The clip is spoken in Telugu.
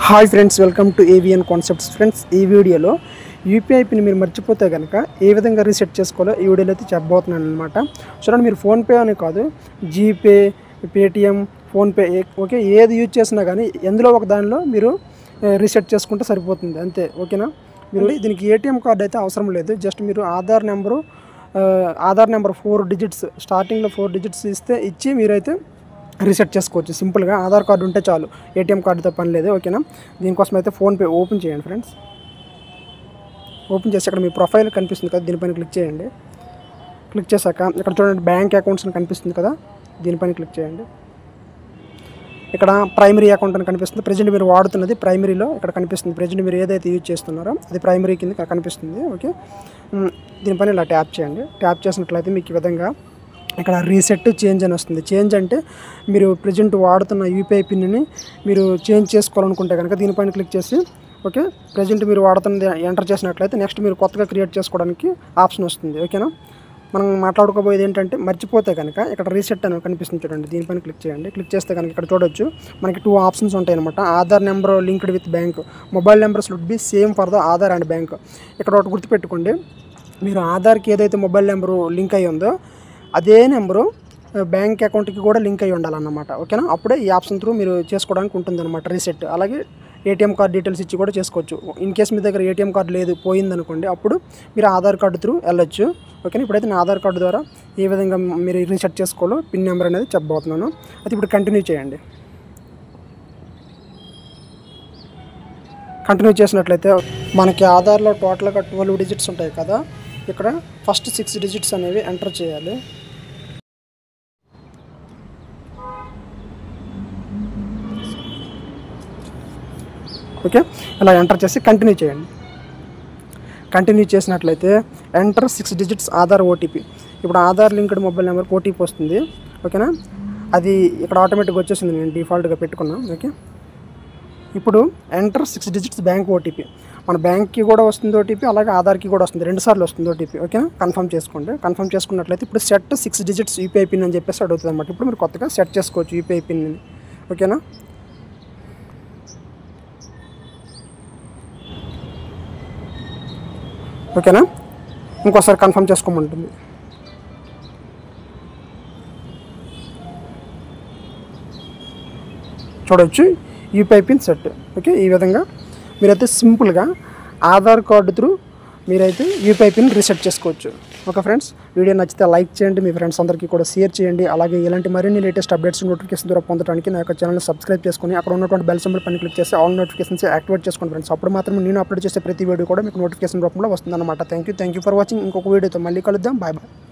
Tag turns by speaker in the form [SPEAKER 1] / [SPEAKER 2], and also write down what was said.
[SPEAKER 1] hi friends welcome to AVN concepts friends ఈ వీడియోలో యూపీఐ పిన్ మీరు మర్చిపోతే కనుక ఏ విధంగా రీసెట్ చేసుకోవాలో ఈ వీడియోలో అయితే చెప్పబోతున్నాను అనమాట చూడండి మీరు ఫోన్పే అని కాదు జీపే పేటిఎం ఫోన్పే ఏ- ఓకే ఏది యూజ్ చేసినా కానీ ఎందులో ఒక దానిలో మీరు రీసెట్ చేసుకుంటే సరిపోతుంది అంతే ఓకేనా మీరు దీనికి ఏటీఎం కార్డు అయితే అవసరం లేదు జస్ట్ మీరు ఆధార్ నెంబరు ఆ, ఆధార్ నెంబర్ ఫోర్ డిజిట్స్ స్టార్టింగ్లో ఫోర్ డిజిట్స్ ఇస్తే ఇచ్చి మీరైతే రీసెట్ చేసుకోవచ్చు సింపుల్గా ఆధార్ కార్డు ఉంటే చాలు ఏటీఎం కార్డుతో పని లేదు ఓకేనా దీనికోసం అయితే ఫోన్పే ఓపెన్ చేయండి ఫ్రెండ్స్ ఓపెన్ చేసి అక్కడ మీ ప్రొఫైల్ కనిపిస్తుంది కదా దీనిపైన క్లిక్ చేయండి క్లిక్ చేశాక ఇక్కడ చూడండి బ్యాంక్ అకౌంట్స్ అని కనిపిస్తుంది కదా దీనిపైన క్లిక్ చేయండి ఇక్కడ ప్రైమరీ అకౌంట్ అని కనిపిస్తుంది ప్రజెంట్ మీరు వాడుతున్నది ప్రైమరీలో ఇక్కడ కనిపిస్తుంది ప్రజెంట్ మీరు ఏదైతే యూజ్ చేస్తున్నారో అది ప్రైమరీ కింద ఇక్కడ కనిపిస్తుంది ఓకే మ్, దీనిపైన ఇలా ట్యాప్ చేయండి ట్యాప్ చేసినట్లయితే మీకు ఈ విధంగా ఇక్కడ రీసెట్ చేంజ్ అని వస్తుంది చేంజ్ అంటే మీరు ప్రజెంట్ వాడుతున్న యూపీఐ పిన్ని మీరు చేంజ్ చేసుకోవాలనుకుంటే కనుక దీనిపైన క్లిక్ చేసి ఓకే ప్రజెంట్ మీరు వాడుతున్నది ఎంటర్ చేసినట్లయితే నెక్స్ట్ మీరు కొత్తగా క్రియేట్ చేసుకోవడానికి ఆప్షన్ వస్తుంది ఓకేనా మనం మాట్లాడుకోబోయేది ఏంటంటే మర్చిపోతే కనుక ఇక్కడ రీసెట్ అని కనిపిస్తుంది చూడండి దీనిపైన క్లిక్ చేయండి క్లిక్ చేస్తే కనుక ఇక్కడ చూడొచ్చు మనకి టూ ఆప్షన్స్ ఉంటాయి అనమాట Aadhaar number linked with bank mobile numbers would be same for the Aadhaar and bank ఇక్కడ ఒకటి గుర్తుపెట్టుకోండి మీరు ఆధార్కి ఏదైతే మొబైల్ నెంబరు లింక్ అయ్యి ఉందో అదే నెంబరు బ్యాంక్ అకౌంట్కి కూడా లింక్ అయ్యి ఉండాలన్నమాట ఓకేనా అప్పుడే ఈ ఆప్షన్ త్రూ మీరు చేసుకోవడానికి ఉంటుందన్నమాట రీసెట్ అలాగే ఏటీఎం కార్డ్ డీటెయిల్స్ ఇచ్చి కూడా చేసుకోవచ్చు ఇన్ కేస్ మీ దగ్గర ఏటీఎం కార్డు లేదు పోయిందనుకోండి అప్పుడు మీరు ఆధార్ కార్డు త్రూ వెళ్ళొచ్చు ఓకేనా ఇప్పుడైతే నా ఆధార్ కార్డు ద్వారా ఏ విధంగా మీరు రీసెట్ చేసుకోవాలో పిన్ నెంబర్ అనేది చెప్పబోతున్నాను అది ఇప్పుడు కంటిన్యూ చేయండి కంటిన్యూ చేసినట్లయితే మనకి ఆధార్లో టోటల్గా ట్వెల్వ్ డిజిట్స్ ఉంటాయి కదా ఇక్కడ ఫస్ట్ సిక్స్ డిజిట్స్ అనేవి ఎంటర్ చేయాలి ఓకే ఇలా ఎంటర్ చేసి కంటిన్యూ చేయండి కంటిన్యూ చేసినట్లయితే enter six digits Aadhaar OTP ఇప్పుడు ఆధార్ లింక్డ్ మొబైల్ నెంబర్కి ఓటీపీ వస్తుంది ఓకేనా అది ఇక్కడ ఆటోమేటిక్గా వచ్చేసింది నేను డిఫాల్ట్గా పెట్టుకున్నా ఓకే ఇప్పుడు enter six digits bank OTP మన బ్యాంక్కి కూడా వస్తుంది ఓటీపీ అలాగే ఆధార్కి కూడా వస్తుంది రెండు సార్లు వస్తుంది ఓటీపీ ఓకేనా కన్ఫర్మ్ చేసుకోండి కన్ఫర్మ్ చేసుకున్నట్లయితే ఇప్పుడు set six digits UPI pin అని చెప్పేసి అడుగుతుంది అనమాట ఇప్పుడు మీరు కొత్తగా సెట్ చేసుకోవచ్చు యూపీఐ పిన్ ఓకేనా ఓకేనా ఇంకోసారి కన్ఫర్మ్ చేసుకోమంటుంది చూడవచ్చు యూపీఐ పిన్ సెట్ ఓకే ఈ విధంగా మీరైతే సింపుల్గా ఆధార్ కార్డు త్రూ మీరైతే యూపీఐ పిన్ రీసెట్ చేసుకోవచ్చు ఓకే ఫ్రెండ్స్ వీడియో నచ్చితే లైక్ చేయండి మీ ఫ్రెండ్స్ అందరికీ కూడా షేర్ చేయండి అలాగే ఇలాంటి మరిన్ని లేటెస్ట్ అప్డేట్స్ నోటిఫికేషన్ ద్వారా పొందడానికి నా యొక్క ఛానల్ సబ్స్క్రైబ్ చేసుకొని అక్కడ ఉన్నటువంటి బెల్ సింబల్ పని క్లిక్ చేసి ఆల్ నోటిఫికేషన్స్ యాక్టివేట్ చేసుకోండి ఫ్రెండ్స్ అప్పుడు మాత్రమే నేను అప్లోడ్ చేసే ప్రతి వీడియో కూడా మీకు నోటిఫికేషన్ రూపంలో వస్తుందన్నమాట thank you thank you for watching ఇంకొక వీడియోతో మళ్ళీ కలుద్దాం బాయ్ బాయ్